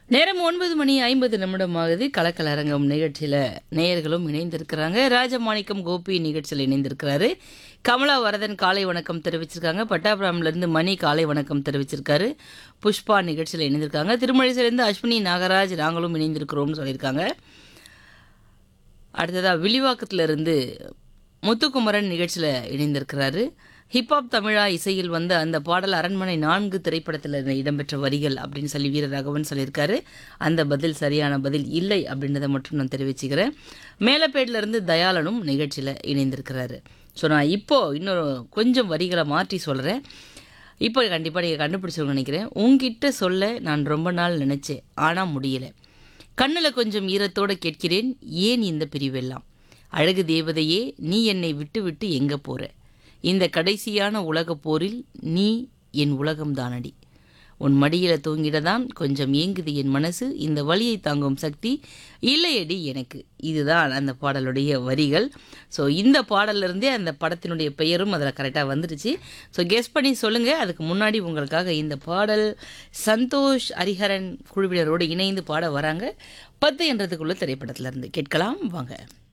நேரம் ஒன்பது மணி ஐம்பது நிமிடம் ஆகுது கலக்கலரங்கம் நிகழ்ச்சியில் நேயர்களும் இணைந்திருக்கிறாங்க ராஜமாணிக்கம் கோபி நிகழ்ச்சியில் இணைந்திருக்கிறாரு கமலா வரதன் காலை வணக்கம் தெரிவிச்சிருக்காங்க பட்டாபுரம்லேருந்து மணி காலை வணக்கம் தெரிவிச்சிருக்காரு புஷ்பா நிகழ்ச்சியில் இணைந்திருக்காங்க திருமழிசிலேருந்து அஸ்வினி நாகராஜ் நாங்களும் இணைந்திருக்கிறோம்னு சொல்லியிருக்காங்க அடுத்ததாக விழிவாக்கத்துல இருந்து முத்துக்குமரன் நிகழ்ச்சியில் இணைந்திருக்கிறாரு ஹிப்ஹாப் தமிழா இசையில் வந்த அந்த பாடல் அரண்மனை நான்கு திரைப்படத்தில் இடம்பெற்ற வரிகள் அப்படின்னு சொல்லி வீரராகவன் சொல்லியிருக்காரு அந்த பதில் சரியான பதில் இல்லை அப்படின்றத மட்டும் நான் தெரிவிச்சுக்கிறேன் மேலப்பேட்டில் இருந்து தயாளனும் நிகழ்ச்சியில் இணைந்திருக்கிறாரு ஸோ நான் இப்போது இன்னொரு கொஞ்சம் வரிகளை மாற்றி சொல்கிறேன் இப்போ கண்டிப்பாக நீங்கள் கண்டுபிடிச்சவங்க நினைக்கிறேன் உங்ககிட்ட சொல்ல நான் ரொம்ப நாள் நினச்சேன் ஆனால் முடியலை கண்ணில் கொஞ்சம் ஈரத்தோடு கேட்கிறேன் ஏன் இந்த பிரிவெல்லாம் அழகு தேவதையே நீ என்னை விட்டு விட்டு எங்கே போற இந்த கடைசியான உலகப் போரில் நீ என் உலகம்தானடி உன் மடியில் தூங்கிடதான் கொஞ்சம் ஏங்குது என் மனசு இந்த வலியை தாங்கும் சக்தி இல்லையடி எனக்கு இதுதான் அந்த பாடலுடைய வரிகள் ஸோ இந்த பாடல்ல இருந்தே அந்த படத்தினுடைய பெயரும் அதில் கரெக்டாக வந்துடுச்சு ஸோ கெஸ் பண்ணி சொல்லுங்கள் அதுக்கு முன்னாடி உங்களுக்காக இந்த பாடல் சந்தோஷ் ஹரிஹரன் குழுவினரோடு இணைந்து பாட வராங்க பத்து என்றதுக்குள்ள திரைப்படத்துல இருந்து கேட்கலாம் வாங்க